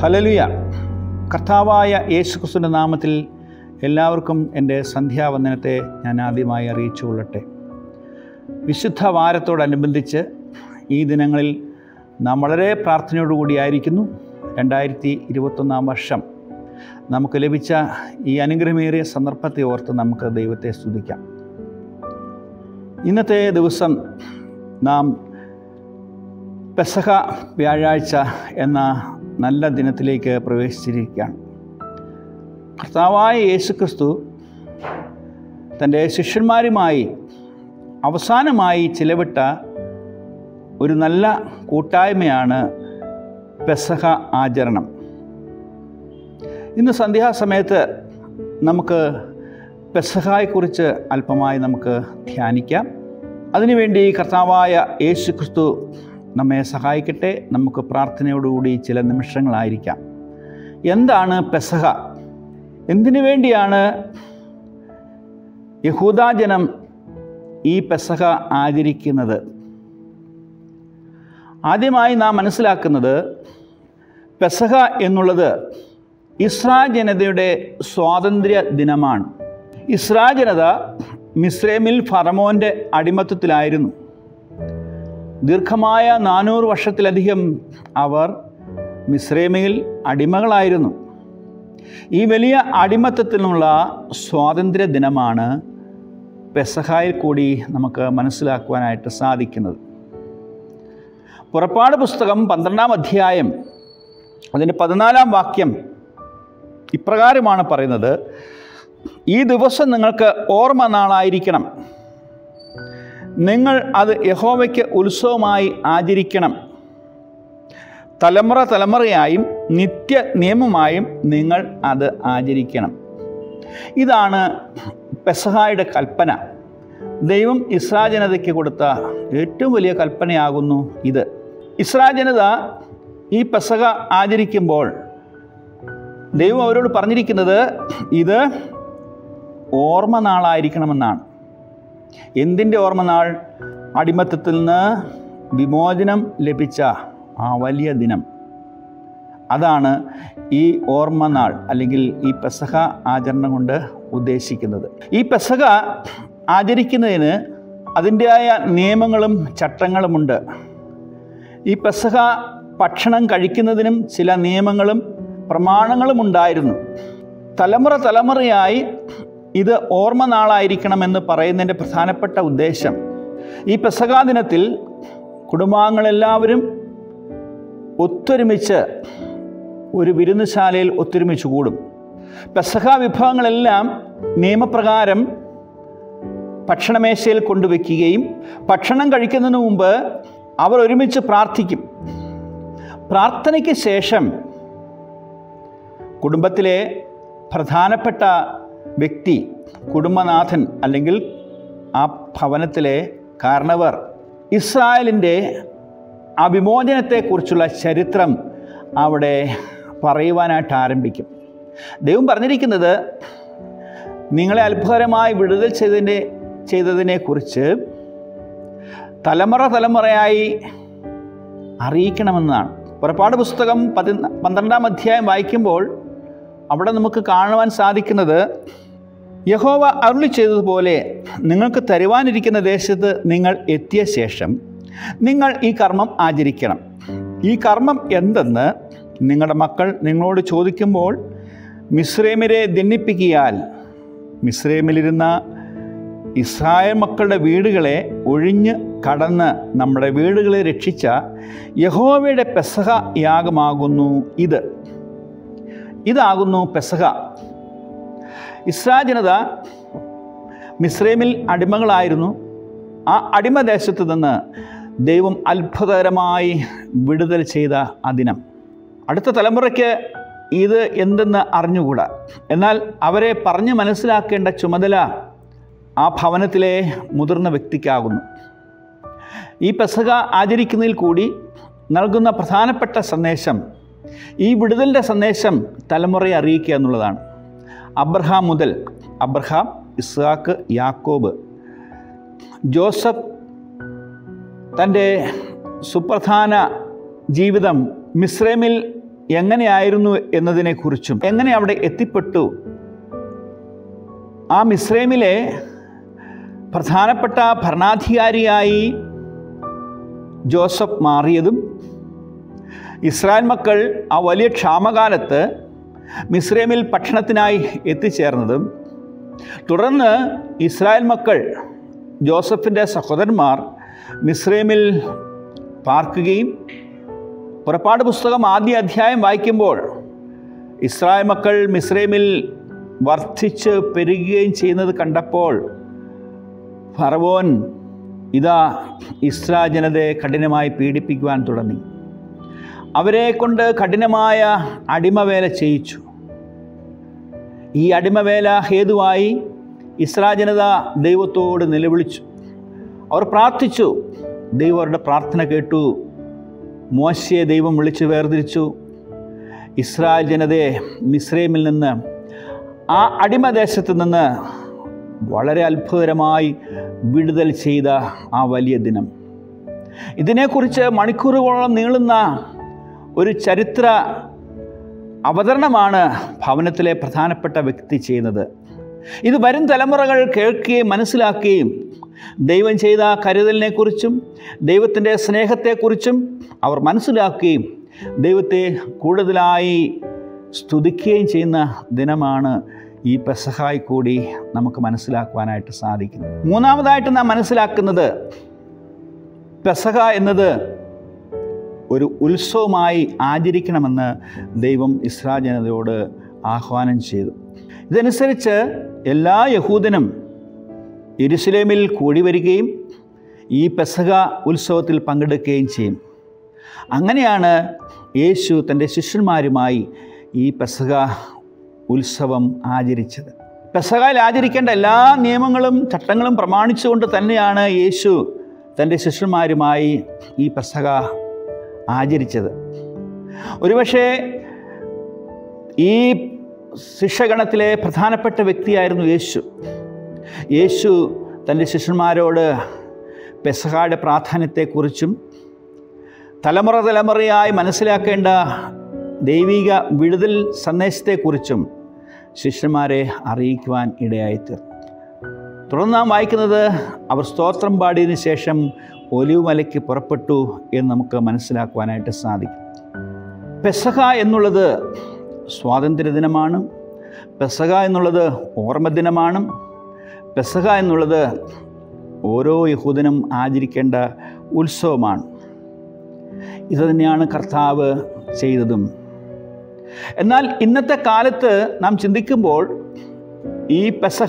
ഹലലുയ കർത്താവായ യേശു ക്രിസ്തുവിൻ്റെ നാമത്തിൽ എല്ലാവർക്കും എൻ്റെ സന്ധ്യാവന്ദനത്തെ ഞാൻ ആദ്യമായി അറിയിച്ചു കൊള്ളട്ടെ വിശുദ്ധ വാരത്തോടനുബന്ധിച്ച് ഈ ദിനങ്ങളിൽ നാം വളരെ പ്രാർത്ഥനയോടുകൂടിയായിരിക്കുന്നു രണ്ടായിരത്തി ഇരുപത്തൊന്നാം വർഷം നമുക്ക് ലഭിച്ച ഈ അനുഗ്രഹമേറിയ സന്ദർഭത്തെ ഓർത്ത് നമുക്ക് ദൈവത്തെ സ്തുതിക്കാം ഇന്നത്തെ ദിവസം നാം പെസഹ വ്യാഴാഴ്ച എന്ന നല്ല ദിനത്തിലേക്ക് പ്രവേശിച്ചിരിക്കുകയാണ് കർത്താവായ യേശുക്രിസ്തു തൻ്റെ ശിഷ്യന്മാരുമായി അവസാനമായി ചിലവിട്ട ഒരു നല്ല കൂട്ടായ്മയാണ് പെസഹ ആചരണം ഇന്ന് സന്ധ്യാസമയത്ത് നമുക്ക് പെസഹായെക്കുറിച്ച് അല്പമായി നമുക്ക് ധ്യാനിക്കാം അതിനുവേണ്ടി കർത്താവായ യേശു ക്രിസ്തു നമ്മെ സഹായിക്കട്ടെ നമുക്ക് പ്രാർത്ഥനയോടുകൂടി ചില നിമിഷങ്ങളായിരിക്കാം എന്താണ് പെസഹ എന്തിനു വേണ്ടിയാണ് യഹൂദാജനം ഈ പെസഹ ആചരിക്കുന്നത് ആദ്യമായി നാം മനസ്സിലാക്കുന്നത് പെസഹ എന്നുള്ളത് ഇസ്രാ ജനതയുടെ സ്വാതന്ത്ര്യ ദിനമാണ് ഇസ്രാ ജനത മിസ്രൈമിൽ ഫറമോൻ്റെ അടിമത്തത്തിലായിരുന്നു ദീർഘമായ നാനൂറ് വർഷത്തിലധികം അവർ മിസ്രൈമിൽ അടിമകളായിരുന്നു ഈ വലിയ അടിമത്തത്തിൽ നിന്നുള്ള സ്വാതന്ത്ര്യ ദിനമാണ് പെസഹായിൽ കൂടി നമുക്ക് മനസ്സിലാക്കുവാനായിട്ട് സാധിക്കുന്നത് പുറപ്പാട് പുസ്തകം പന്ത്രണ്ടാം അധ്യായം അതിൻ്റെ പതിനാലാം വാക്യം ഇപ്രകാരമാണ് പറയുന്നത് ഈ ദിവസം നിങ്ങൾക്ക് ഓർമ്മ നാളായിരിക്കണം നിങ്ങൾ അത് യഹോവയ്ക്ക് ഉത്സവമായി ആചരിക്കണം തലമുറ തലമുറയായും നിത്യ നിയമമായും നിങ്ങൾ അത് ആചരിക്കണം ഇതാണ് പെസഹായുടെ കൽപ്പന ദൈവം ഇസ്രാ ജനതയ്ക്ക് കൊടുത്ത ഏറ്റവും വലിയ കൽപ്പനയാകുന്നു ഇത് ഇസ്രാ ജനത ഈ പെസഹ ആചരിക്കുമ്പോൾ ദൈവം അവരോട് പറഞ്ഞിരിക്കുന്നത് ഇത് ഓർമ്മ നാളായിരിക്കണമെന്നാണ് എന്തിൻ്റെ ഓർമ്മ നാൾ അടിമത്തത്തിൽ നിന്ന് വിമോചനം ലഭിച്ച ആ വലിയ ദിനം അതാണ് ഈ ഓർമ്മ നാൾ അല്ലെങ്കിൽ ഈ പെസഹ ആചരണം കൊണ്ട് ഉദ്ദേശിക്കുന്നത് ഈ പെസഹ ആചരിക്കുന്നതിന് അതിൻ്റെതായ നിയമങ്ങളും ചട്ടങ്ങളുമുണ്ട് ഈ പെസഹ ഭക്ഷണം കഴിക്കുന്നതിനും ചില നിയമങ്ങളും പ്രമാണങ്ങളും ഉണ്ടായിരുന്നു തലമുറ തലമുറയായി ഇത് ഓർമ്മ നാളായിരിക്കണമെന്ന് പറയുന്നതിൻ്റെ പ്രധാനപ്പെട്ട ഉദ്ദേശം ഈ പെസഹാ ദിനത്തിൽ കുടുംബാംഗങ്ങളെല്ലാവരും ഒത്തൊരുമിച്ച് ഒരു വിരുന്നുശാലയിൽ ഒത്തൊരുമിച്ച് കൂടും പെസഹ വിഭവങ്ങളെല്ലാം നിയമപ്രകാരം ഭക്ഷണമേശയിൽ കൊണ്ടുവയ്ക്കുകയും ഭക്ഷണം കഴിക്കുന്നതിന് മുമ്പ് അവർ ഒരുമിച്ച് പ്രാർത്ഥിക്കും പ്രാർത്ഥനയ്ക്ക് ശേഷം കുടുംബത്തിലെ പ്രധാനപ്പെട്ട വ്യക്തി കുടുംബനാഥൻ അല്ലെങ്കിൽ ആ ഭവനത്തിലെ കാരണവർ ഇസ്രായേലിൻ്റെ ആ വിമോചനത്തെക്കുറിച്ചുള്ള ചരിത്രം അവിടെ പറയുവാനായിട്ട് ആരംഭിക്കും ദൈവം പറഞ്ഞിരിക്കുന്നത് നിങ്ങളെ അത്ഭുതകരമായി വിടുതൽ ചെയ്തതിൻ്റെ ചെയ്തതിനെക്കുറിച്ച് തലമുറ തലമുറയായി അറിയിക്കണമെന്നാണ് പുറപ്പാട് പുസ്തകം പതി പന്ത്രണ്ടാം അധ്യായം വായിക്കുമ്പോൾ അവിടെ നമുക്ക് കാണുവാൻ സാധിക്കുന്നത് യഹോവ അരുളി ചെയ്തതുപോലെ നിങ്ങൾക്ക് തരുവാനിരിക്കുന്ന ദേശത്ത് നിങ്ങൾ എത്തിയ ശേഷം നിങ്ങൾ ഈ കർമ്മം ആചരിക്കണം ഈ കർമ്മം എന്തെന്ന് നിങ്ങളുടെ മക്കൾ നിങ്ങളോട് ചോദിക്കുമ്പോൾ മിശ്രൈമിരെ ദണ്ണിപ്പിക്കിയാൽ മിശ്രൈമിലിരുന്ന ഇസ്രായേൽ മക്കളുടെ വീടുകളെ ഒഴിഞ്ഞ് കടന്ന് നമ്മുടെ വീടുകളെ രക്ഷിച്ച യഹോവയുടെ പെസഹ യാഗമാകുന്നു ഇത് ഇതാകുന്നു പെസഹ ഇസ്രാ ജനത മിസ്രൈമിൽ അടിമകളായിരുന്നു ആ അടിമദേശത്ത് നിന്ന് ദൈവം അത്ഭുതകരമായി വിടുതൽ ചെയ്ത ആ ദിനം അടുത്ത തലമുറയ്ക്ക് ഇത് എന്തെന്ന് അറിഞ്ഞുകൂടാ എന്നാൽ അവരെ പറഞ്ഞ് മനസ്സിലാക്കേണ്ട ചുമതല ആ ഭവനത്തിലെ മുതിർന്ന വ്യക്തിക്കാകുന്നു ഈ പെസക ആചരിക്കുന്നതിൽ കൂടി നൽകുന്ന പ്രധാനപ്പെട്ട സന്ദേശം ഈ വിടുതലിൻ്റെ സന്ദേശം തലമുറയെ അറിയിക്കുക എന്നുള്ളതാണ് അബ്രഹാം മുതൽ അബ്രഹാം ഇസ്ഹാക്ക് യാക്കോബ് ജോസഫ് തൻ്റെ സുപ്രധാന ജീവിതം മിസ്രൈമിൽ എങ്ങനെയായിരുന്നു എന്നതിനെക്കുറിച്ചും എങ്ങനെ അവിടെ എത്തിപ്പെട്ടു ആ മിസ്രൈമിലെ പ്രധാനപ്പെട്ട ഭരണാധികാരിയായി ജോസഫ് മാറിയതും ഇസ്രായേൽ മക്കൾ ആ വലിയ ക്ഷാമകാലത്ത് മിസ്രൈമിൽ ഭക്ഷണത്തിനായി എത്തിച്ചേർന്നതും തുടർന്ന് ഇസ്രായേൽ മക്കൾ ജോസഫിൻ്റെ സഹോദരന്മാർ മിസ്രൈമിൽ പാർക്കുകയും പുറപ്പാട് പുസ്തകം ആദ്യ അധ്യായം വായിക്കുമ്പോൾ ഇസ്രായേൽ മക്കൾ മിസ്രൈമിൽ വർദ്ധിച്ച് പെരുകുകയും ചെയ്യുന്നത് കണ്ടപ്പോൾ ഫറവോൻ ഇതാ ഇസ്രാ ജനതയെ കഠിനമായി പീഡിപ്പിക്കുവാൻ തുടങ്ങി അവരെ കൊണ്ട് കഠിനമായ അടിമവേല ചെയ്യിച്ചു ഈ അടിമവേല ഹേതുവായി ഇസ്രാ ജനത ദൈവത്തോട് നിലവിളിച്ചു അവർ പ്രാർത്ഥിച്ചു ദൈവം അവരുടെ പ്രാർത്ഥന കേട്ടു മോശയെ ദൈവം വിളിച്ചു വേർതിരിച്ചു ഇസ്രായേൽ ജനതയെ മിസ്രൈമിൽ നിന്ന് ആ അടിമദേശത്ത് നിന്ന് വളരെ അത്ഭുതകരമായി വിടുതൽ ചെയ്ത ആ വലിയ ദിനം ഇതിനെക്കുറിച്ച് മണിക്കൂറുകളോളം നീളുന്ന ഒരു ചരിത്ര അവതരണമാണ് ഭവനത്തിലെ പ്രധാനപ്പെട്ട വ്യക്തി ചെയ്യുന്നത് ഇത് വരും തലമുറകൾ കേൾക്കുകയും മനസ്സിലാക്കുകയും ദൈവം ചെയ്ത കരുതലിനെക്കുറിച്ചും ദൈവത്തിൻ്റെ സ്നേഹത്തെക്കുറിച്ചും അവർ മനസ്സിലാക്കുകയും ദൈവത്തെ കൂടുതലായി സ്തുതിക്കുകയും ചെയ്യുന്ന ദിനമാണ് ഈ പെസഹായി കൂടി നമുക്ക് മനസ്സിലാക്കുവാനായിട്ട് സാധിക്കുന്നത് മൂന്നാമതായിട്ട് നാം മനസ്സിലാക്കുന്നത് പെസഹ എന്നത് ഒരു ഉത്സവമായി ആചരിക്കണമെന്ന് ദൈവം ഇസ്രാ ജനതയോട് ആഹ്വാനം ചെയ്തു ഇതനുസരിച്ച് എല്ലാ യഹൂദനും യെരുസലേമിൽ കൂടി വരികയും ഈ പെസഹ ഉത്സവത്തിൽ പങ്കെടുക്കുകയും ചെയ്യും അങ്ങനെയാണ് യേശു തൻ്റെ ശിഷ്യന്മാരുമായി ഈ പെസഹ ഉത്സവം ആചരിച്ചത് പെസഹയിൽ ആചരിക്കേണ്ട എല്ലാ നിയമങ്ങളും ചട്ടങ്ങളും പ്രമാണിച്ചുകൊണ്ട് തന്നെയാണ് യേശു തൻ്റെ ശിഷ്യന്മാരുമായി ഈ പെസഹ ആചരിച്ചത് ഒരുപക്ഷെ ഈ ശിഷ്യഗണത്തിലെ പ്രധാനപ്പെട്ട വ്യക്തിയായിരുന്നു യേശു യേശു തൻ്റെ ശിഷ്യന്മാരോട് പെസഹായുടെ പ്രാധാന്യത്തെക്കുറിച്ചും തലമുറ തലമുറയായി മനസ്സിലാക്കേണ്ട ദൈവിക വിടുതൽ സന്ദേശത്തെക്കുറിച്ചും ശിഷ്യന്മാരെ അറിയിക്കുവാൻ ഇടയായിത്തീർന്നു തുടർന്ന് നാം വായിക്കുന്നത് അവർ സ്തോത്രം പാടിയതിനു ശേഷം ഒലിവുമലയ്ക്ക് പുറപ്പെട്ടു എന്ന് നമുക്ക് മനസ്സിലാക്കുവാനായിട്ട് സാധിക്കും പെസഹ എന്നുള്ളത് സ്വാതന്ത്ര്യ ദിനമാണ് പെസഹ എന്നുള്ളത് ഓർമ്മ ദിനമാണ് പെസഹ എന്നുള്ളത് ഓരോ യഹൂദനും ആചരിക്കേണ്ട ഉത്സവമാണ് ഇത് തന്നെയാണ് കർത്താവ് ചെയ്തതും എന്നാൽ ഇന്നത്തെ കാലത്ത് നാം ചിന്തിക്കുമ്പോൾ ഈ പെസഹ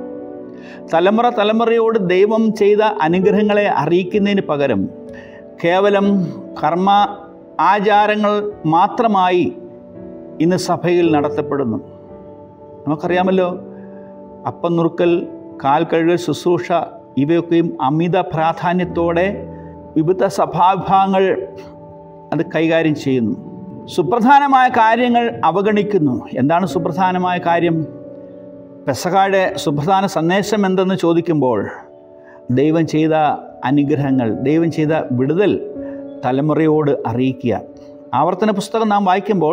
തലമുറ തലമുറയോട് ദൈവം ചെയ്ത അനുഗ്രഹങ്ങളെ അറിയിക്കുന്നതിന് പകരം കേവലം കർമ്മ ആചാരങ്ങൾ മാത്രമായി ഇന്ന് സഭയിൽ നടത്തപ്പെടുന്നു നമുക്കറിയാമല്ലോ അപ്പം നുറുക്കൽ കാൽ കഴുകൽ ശുശ്രൂഷ ഇവയൊക്കെയും അമിത പ്രാധാന്യത്തോടെ വിവിധ സഭാവിഭാഗങ്ങൾ അത് കൈകാര്യം ചെയ്യുന്നു സുപ്രധാനമായ കാര്യങ്ങൾ അവഗണിക്കുന്നു എന്താണ് സുപ്രധാനമായ കാര്യം പെസഹായുടെ സുപ്രധാന സന്ദേശം എന്തെന്ന് ചോദിക്കുമ്പോൾ ദൈവം ചെയ്ത അനുഗ്രഹങ്ങൾ ദൈവം ചെയ്ത വിടുതൽ തലമുറയോട് അറിയിക്കുക ആവർത്തന പുസ്തകം നാം വായിക്കുമ്പോൾ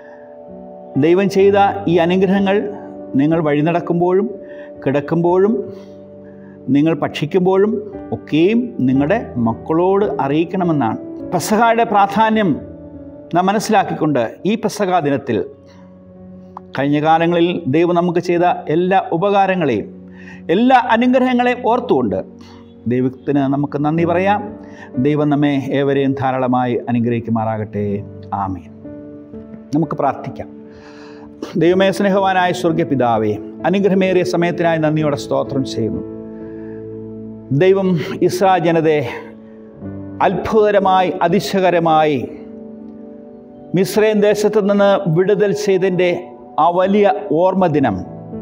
ദൈവം ചെയ്ത ഈ അനുഗ്രഹങ്ങൾ നിങ്ങൾ വഴി നടക്കുമ്പോഴും കിടക്കുമ്പോഴും നിങ്ങൾ ഭക്ഷിക്കുമ്പോഴും ഒക്കെയും നിങ്ങളുടെ മക്കളോട് അറിയിക്കണമെന്നാണ് പെസഹായുടെ പ്രാധാന്യം നാം മനസ്സിലാക്കിക്കൊണ്ട് ഈ പെസഹാ ദിനത്തിൽ കഴിഞ്ഞ കാലങ്ങളിൽ ദൈവം നമുക്ക് ചെയ്ത എല്ലാ ഉപകാരങ്ങളെയും എല്ലാ അനുഗ്രഹങ്ങളെയും ഓർത്തുകൊണ്ട് ദൈവത്തിന് നമുക്ക് നന്ദി പറയാം ദൈവം നമ്മെ ഏവരെയും ധാരാളമായി അനുഗ്രഹിക്കുമാറാകട്ടെ ആമേൻ നമുക്ക് പ്രാർത്ഥിക്കാം ദൈവമേ സ്നേഹവാനായ സ്വർഗീയ പിതാവേ അനുഗ്രഹമേറിയ സമയത്തിനായി നന്ദിയോടെ സ്തോത്രം ചെയ്യുന്നു ദൈവം ഇസ്രാ ജനതയെ അത്ഭുതകരമായി അതിശയകരമായി മിശ്രയും ദേശത്ത് നിന്ന് വിടുതൽ ചെയ്തതിൻ്റെ ആ വലിയ ഓർമ്മ ദിനം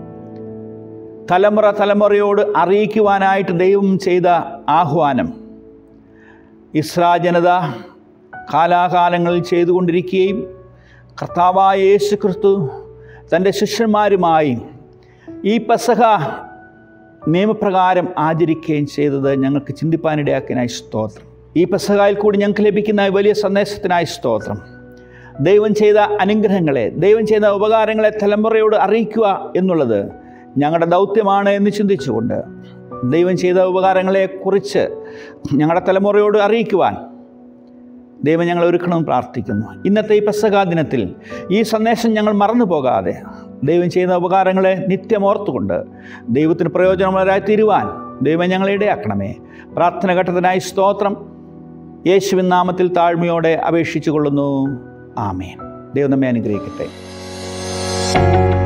തലമുറ തലമുറയോട് അറിയിക്കുവാനായിട്ട് ദൈവം ചെയ്ത ആഹ്വാനം ഇസ്രാ ജനത കാലാകാലങ്ങളിൽ ചെയ്തുകൊണ്ടിരിക്കുകയും കർത്താവായ യേശു ക്രിസ്തു തൻ്റെ ശിഷ്യന്മാരുമായി ഈ പെസഹ നിയമപ്രകാരം ആചരിക്കുകയും ചെയ്തത് ഞങ്ങൾക്ക് ചിന്തിപ്പാനിടയാക്കിനായി സ്തോത്രം ഈ പെസഹായിൽ കൂടി ഞങ്ങൾക്ക് ലഭിക്കുന്ന ഈ വലിയ സന്ദേശത്തിനായി സ്തോത്രം ദൈവം ചെയ്ത അനുഗ്രഹങ്ങളെ ദൈവം ചെയ്ത ഉപകാരങ്ങളെ തലമുറയോട് അറിയിക്കുക എന്നുള്ളത് ഞങ്ങളുടെ ദൗത്യമാണ് എന്ന് ചിന്തിച്ചുകൊണ്ട് ദൈവം ചെയ്ത ഉപകാരങ്ങളെക്കുറിച്ച് ഞങ്ങളുടെ തലമുറയോട് അറിയിക്കുവാൻ ദൈവം ഞങ്ങൾ ഒരുക്കണമെന്ന് പ്രാർത്ഥിക്കുന്നു ഇന്നത്തെ ഈ പെസകാ ദിനത്തിൽ ഈ സന്ദേശം ഞങ്ങൾ മറന്നു പോകാതെ ദൈവം ചെയ്യുന്ന ഉപകാരങ്ങളെ നിത്യം ഓർത്തുകൊണ്ട് ദൈവത്തിന് പ്രയോജനമുള്ളവരായി തീരുവാൻ ദൈവം ഞങ്ങളെ ഇടയാക്കണമേ പ്രാർത്ഥന ഘട്ടത്തിനായി സ്തോത്രം യേശുവിൻ നാമത്തിൽ താഴ്മയോടെ അപേക്ഷിച്ചു കൊള്ളുന്നു ആമേൻ ദൈവം നമ്മെ അനുഗ്രഹിക്കട്ടെ